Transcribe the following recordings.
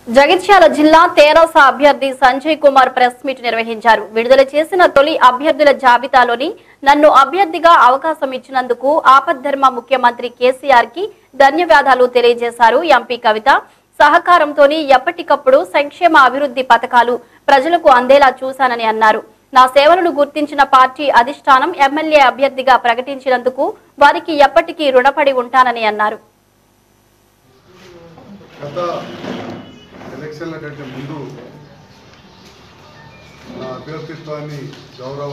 జగిత్యాల జిల్లా తెరాస అభ్యర్థి Sanjay Kumar press meet నిర్వహించారు విడుదల చేసిన తొలి అభ్యర్థుల జాబితాలోని నన్ను అభ్యర్థిగా అవకాశం ఇచ్చినందుకు ఆపద్ధర్మ ముఖ్యమంత్రి కేసీఆర్ కి ధన్యవాదాలు తెలియజేశారు ఎంపీ కవిత సహకారంతోని ఎప్పటికప్పుడు సంక్షేమ అభివృద్ధి పథకాలు ప్రజలకు అందేలా చూశానని అన్నారు నా సేవలను గుర్తించిన పార్టీ అధిష్టానం ఎమ్మెల్యే అభ్యర్థిగా ప్రకటించినందుకు వారికి ఎప్పటికీ రుణపడి ఉంటానని అన్నారు గత ఎలక్షన్ల కంటే ముందు నా అభ్యర్థిత్వాన్ని గౌరవ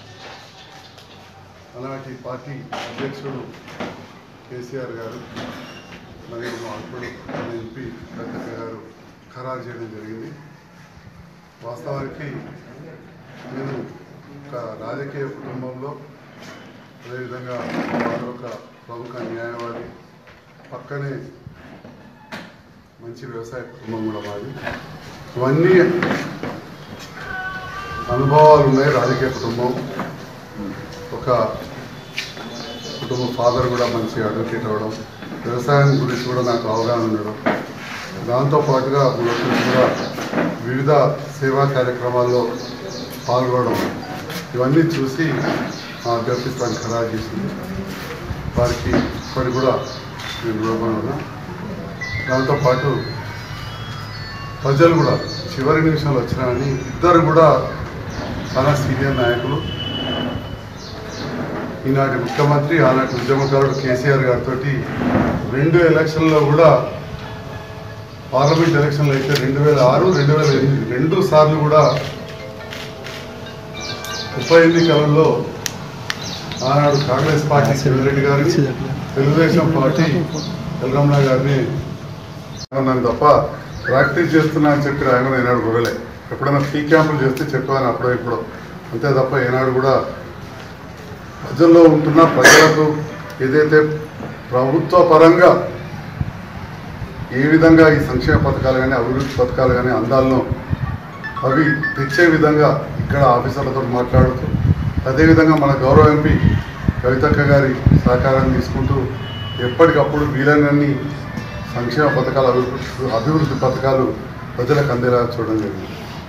అలాంటి పార్టీ అధ్యక్షుడు కేసీఆర్ గారు మరియు మా అప్పుడు ఎంపీ కవిత గారు ఖరారు చేయడం జరిగింది వాస్తవానికి నేను ఒక రాజకీయ కుటుంబంలో అదేవిధంగా వారు ఒక ప్రముఖ న్యాయవాది పక్కనే మంచి వ్యవసాయ కుటుంబం కూడా మాది ఇవన్నీ అనుభవాలు ఉన్నాయి రాజకీయ కుటుంబం ఒక కుటుంబ ఫాదర్ కూడా మంచి అడ్వకేట్ అవ్వడం వ్యవసాయం గురించి కూడా నాకు అవగాహన ఉండడం దాంతో పాటుగా మొదటి నుంచి కూడా వివిధ సేవా కార్యక్రమాల్లో పాల్గొనడం ఇవన్నీ చూసి ఆ అభ్యర్థిత్వాన్ని ఖరారు చేసింది వారికి ఇప్పటికి కూడా నేను రుణపడి ఉన్నా దాంతోపాటు ప్రజలు కూడా చివరి నిమిషంలో వచ్చినారని ఇద్దరు కూడా చాలా సీనియర్ నాయకులు ఈనాటి ముఖ్యమంత్రి ఆనాటి ఉద్యమకారుడు కేసీఆర్ గారితో రెండు ఎలక్షన్లో కూడా పార్లమెంట్ ఎలక్షన్లు అయితే రెండు వేల ఆరు రెండు వేల ఎనిమిది రెండు సార్లు కూడా ఉప ఎన్నికలలో ఆనాడు కాంగ్రెస్ పార్టీ శివరెడ్డి గారిని తెలుగుదేశం పార్టీ ఎల్రమణ గారిని ఉన్నాను తప్ప ప్రాక్టీస్ చేస్తున్నా అని చెప్పి ఆయన ఏనాడు గొడవలే ఎప్పుడైనా ఫ్రీ క్యాంపులు చేస్తే చెప్పాను అప్పుడో ఇప్పుడు అంతే తప్ప ఏనాడు కూడా ప్రజల్లో ఉంటున్న ప్రజలకు ఏదైతే ప్రభుత్వ పరంగా ఏ విధంగా ఈ సంక్షేమ పథకాలు కానీ అభివృద్ధి పథకాలు కానీ అందాలను అవి తెచ్చే విధంగా ఇక్కడ ఆఫీసర్లతో మాట్లాడుతూ అదేవిధంగా మన గౌరవ ఎంపీ కవితక్క గారి సహకారాన్ని తీసుకుంటూ ఎప్పటికప్పుడు వీలైనన్ని సంక్షేమ పథకాలు అభివృద్ధి అభివృద్ధి పథకాలు ప్రజలకు అందేలా చూడడం జరిగింది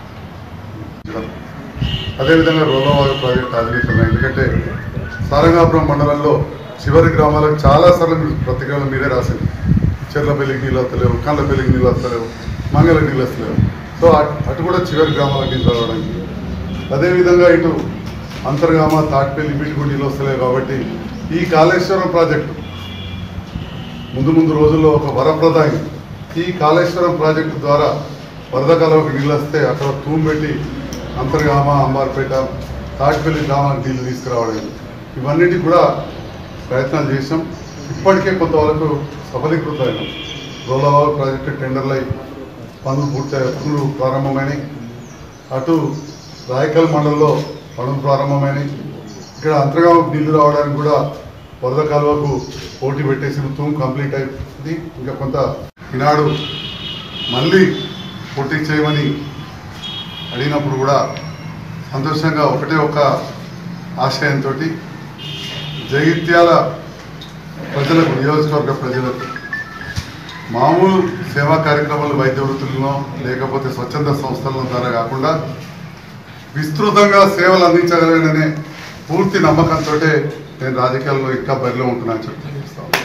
అదేవిధంగా రోలవాగు ప్రాజెక్ట్ ఆధునీకరణ ఎందుకంటే సారంగాపురం మండలంలో చివరి గ్రామాలకు చాలాసార్లు మీరు పత్రికల్లో మీరే రాసింది చెర్లపల్లికి నీళ్ళు వస్తలేవు కండ్లపల్లికి నీళ్ళు వస్తలేవు మంగళ నీళ్ళు వస్తలేవు సో అట్- అటు కూడా చివరి గ్రామాలకు నీళ్ళు రావడానికి అదేవిధంగా ఇటు అంతర్గామ తాటిపల్లి వీటి కూడా నీళ్ళు వస్తలేవు కాబట్టి ఈ కాళేశ్వరం ప్రాజెక్టు ముందు ముందు రోజుల్లో ఒక వరప్రదాయం ఈ కాళేశ్వరం ప్రాజెక్టు ద్వారా వరద కాలువకు నీళ్ళు వస్తే అక్కడ తూము పెట్టి అంతర్గామ అంబార్పేట తాటిపల్లి గ్రామానికి నీళ్ళు తీసుకురావడం ఇవన్నిటికి కూడా ప్రయత్నాలు చేసాం ఇప్పటికే కొంతవరకు సఫలీకృతమైనాం రోలవాగు ప్రాజెక్టు టెండర్లై పనులు పూర్తి పనులు ప్రారంభమైనాయి అటు రాయకల్ మండలంలో పనులు ప్రారంభమైనాయి ఇక్కడ అంతర్గామకు నీళ్లు రావడానికి కూడా వరద కాలువకు పోటీ పెట్టేసి తూము కంప్లీట్ అయిపోయింది ఇంకా కొంత ఈనాడు మళ్ళీ పోటీ చేయమని అడిగినప్పుడు కూడా సంతోషంగా ఒకటే ఒక ఆశయంతో జగిత్యాల ప్రజలకు నియోజకవర్గ ప్రజలకు మామూలు సేవా కార్యక్రమాలు వైద్య వృత్తులను లేకపోతే స్వచ్ఛంద సంస్థల ద్వారా కాకుండా విస్తృతంగా సేవలు అందించగలననే పూర్తి నమ్మకంతో నేను రాజకీయాల్లో ఇంకా బరిలో ఉంటున్నాను చెప్పి తెలియజేస్తా ఉన్నాను.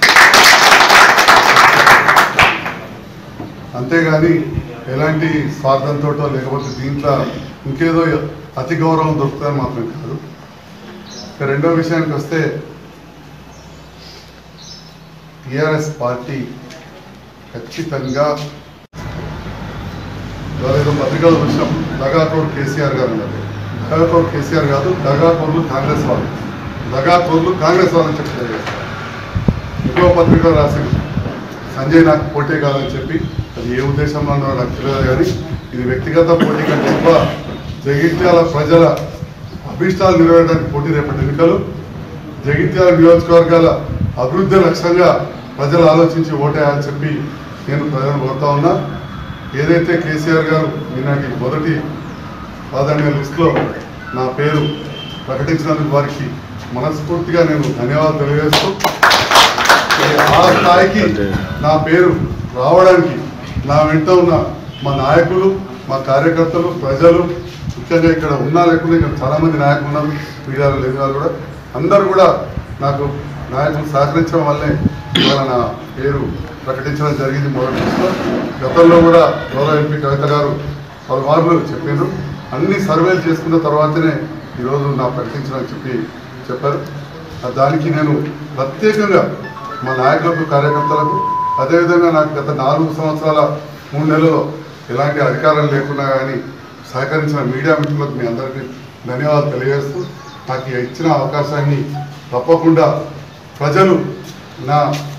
అంతేగాని ఎలాంటి స్వార్థంతో లేకపోతే దీంట్లో ఇంకేదో అతి గౌరవం దొరుకుతుందని మాత్రం కాదు ఇక రెండో విషయానికి వస్తే టిఆర్ఎస్ పార్టీ ఖచ్చితంగా ఏదో పత్రికలు చూసాం దగాకోరు కేసీఆర్ గారు ఉన్నారు దగాకోరు కేసీఆర్ కాదు దగాకోర్లు కాంగ్రెస్ వాళ్ళు దగాకోర్లు కాంగ్రెస్ వాళ్ళని చెప్పి తెలియజేస్తారు ఇంకో పత్రికలో రాసింది సంజయ్ నాకు పోటీ కాదని చెప్పి అది ఏ ఉద్దేశంలో ఉన్నారో నాకు తెలియదు కానీ ఇది వ్యక్తిగత పోటీ కంటే ఎక్కువ జగిత్యాల ప్రజల అభిష్టాలు నెరవేరడానికి పోటీ రేపటి ఎన్నికలు జగిత్యాల నియోజకవర్గాల అభివృద్ధి లక్ష్యంగా ప్రజలు ఆలోచించి ఓటేయాలని చెప్పి నేను ప్రజలను కోరుతా ఉన్నా ఏదైతే కేసీఆర్ గారు ఈనాటి మొదటి ప్రాధాన్య లిస్టులో నా పేరు ప్రకటించినందుకు వారికి మనస్ఫూర్తిగా నేను ధన్యవాదాలు తెలియజేస్తూ ఆ స్థాయికి నా పేరు రావడానికి నా వెంట ఉన్న మా నాయకులు మా కార్యకర్తలు ప్రజలు ముఖ్యంగా ఇక్కడ ఉన్నా లేకుండా ఇక్కడ చాలామంది నాయకులు ఉన్నారు మీడియాలో లేని వాళ్ళు కూడా అందరూ కూడా నాకు నాయకులు సహకరించడం వల్లే ఇవాళ నా పేరు ప్రకటించడం జరిగింది మొదటి దశలో. గతంలో కూడా గౌరవ ఎంపీ కవిత గారు పలుమార్లు చెప్పారు అన్ని సర్వేలు చేసుకున్న తర్వాతనే ఈరోజు నా ప్రకటించడం చెప్పి చెప్పారు ఆ దానికి నేను ప్రత్యేకంగా మా నాయకులకు కార్యకర్తలకు అదేవిధంగా నాకు గత నాలుగు సంవత్సరాల మూడు నెలల్లో ఎలాంటి అధికారం లేకున్నా కానీ సహకరించిన మీడియా మిత్రులకు మీ అందరికీ ధన్యవాదాలు తెలియజేస్తూ నాకు ఈ ఇచ్చిన అవకాశాన్ని తప్పకుండా ప్రజలు నా